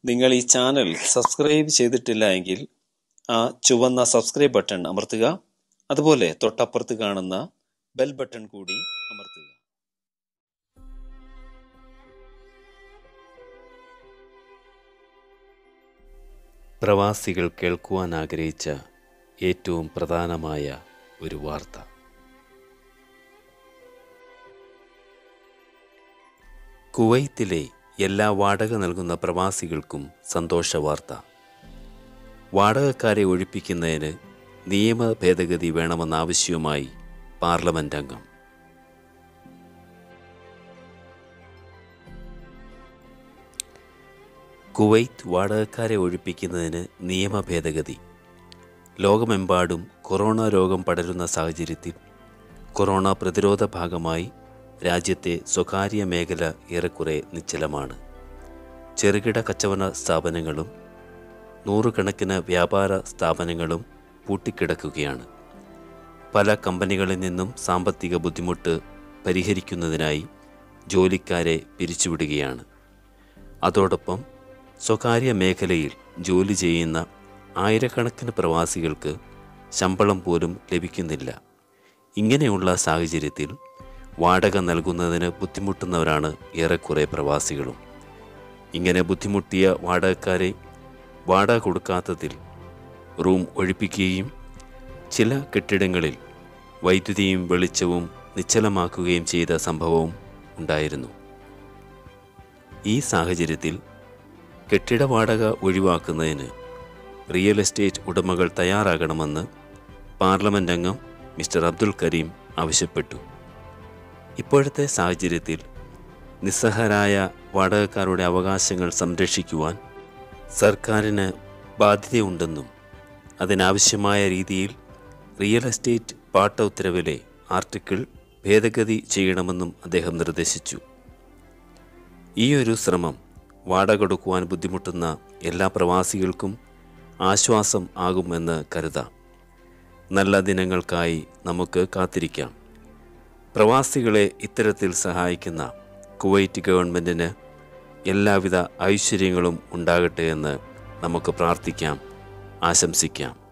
നിങ്ങൾ ഈ channel subscribe ചെയ്തിട്ടില്ല എങ്കിൽ ആ ചുവന്ന സബ്സ്ക്രൈബ് ബട്ടൺ അമർത്തുക അതുപോലെ തൊട്ടപ്പുറത്ത് കാണുന്ന ബെൽ ബട്ടൺ കൂടി അമർത്തുക പ്രവാസികൾ കേൾക്കുവാൻ ആഗ്രഹിച്ച ഏറ്റവും പ്രധാനമായ ഒരു വാർത്ത കുവൈത്തിലെ എല്ലാ വാടക നൽകുന്ന പ്രവാസികൾക്കും സന്തോഷ വാർത്ത വാടകക്കാരെ ഒഴിപ്പിക്കുന്നതിന് നിയമ ഭേദഗതി വേണമെന്ന ആവശ്യവുമായി പാർലമെന്റ് അംഗം കുവൈത്ത് വാടകക്കാരെ ഒഴിപ്പിക്കുന്നതിന് നിയമ ഭേദഗതി ലോകമെമ്പാടും കൊറോണ രോഗം പടരുന്ന സാഹചര്യത്തിൽ കൊറോണ പ്രതിരോധ ഭാഗമായി രാജ്യത്തെ സ്വകാര്യ മേഖല ഏറെക്കുറെ നിശ്ചലമാണ് ചെറുകിട കച്ചവട സ്ഥാപനങ്ങളും നൂറുകണക്കിന് വ്യാപാര സ്ഥാപനങ്ങളും പൂട്ടിക്കിടക്കുകയാണ് പല കമ്പനികളിൽ നിന്നും സാമ്പത്തിക ബുദ്ധിമുട്ട് പരിഹരിക്കുന്നതിനായി ജോലിക്കാരെ പിരിച്ചുവിടുകയാണ് അതോടൊപ്പം സ്വകാര്യ മേഖലയിൽ ജോലി ചെയ്യുന്ന ആയിരക്കണക്കിന് പ്രവാസികൾക്ക് ശമ്പളം പോലും ലഭിക്കുന്നില്ല ഇങ്ങനെയുള്ള സാഹചര്യത്തിൽ വാടക നൽകുന്നതിന് ബുദ്ധിമുട്ടുന്നവരാണ് ഏറെക്കുറെ പ്രവാസികളും ഇങ്ങനെ ബുദ്ധിമുട്ടിയ വാടകക്കാരെ വാടക കൊടുക്കാത്തതിൽ റൂം ഒഴിപ്പിക്കുകയും ചില കെട്ടിടങ്ങളിൽ വൈദ്യുതിയും വെളിച്ചവും നിശ്ചലമാക്കുകയും ചെയ്ത സംഭവവും ഉണ്ടായിരുന്നു ഈ സാഹചര്യത്തിൽ കെട്ടിട വാടക ഒഴിവാക്കുന്നതിന് റിയൽ എസ്റ്റേറ്റ് ഉടമകൾ തയ്യാറാകണമെന്ന് പാർലമെന്റ് അംഗം മിസ്റ്റർ അബ്ദുൽ കരീം ആവശ്യപ്പെട്ടു ഇപ്പോഴത്തെ സാഹചര്യത്തിൽ നിസ്സഹരായ വാടകക്കാരുടെ അവകാശങ്ങൾ സംരക്ഷിക്കുവാൻ സർക്കാരിന് ബാധ്യതയുണ്ടെന്നും അതിനാവശ്യമായ രീതിയിൽ റിയൽ എസ്റ്റേറ്റ് പാട്ട ഉത്തരവിലെ ആർട്ടിക്കിൾ ഭേദഗതി ചെയ്യണമെന്നും അദ്ദേഹം നിർദ്ദേശിച്ചു ഈ ഒരു ശ്രമം വാടക കൊടുക്കുവാൻ ബുദ്ധിമുട്ടുന്ന എല്ലാ പ്രവാസികൾക്കും ആശ്വാസം ആകുമെന്ന് കരുതാം നല്ല ദിനങ്ങൾക്കായി നമുക്ക് കാത്തിരിക്കാം പ്രവാസികളെ ഇത്തരത്തിൽ സഹായിക്കുന്ന കുവൈറ്റ് ഗവൺമെൻറ്റിന് എല്ലാവിധ ഐശ്വര്യങ്ങളും ഉണ്ടാകട്ടെ എന്ന് നമുക്ക് പ്രാർത്ഥിക്കാം ആശംസിക്കാം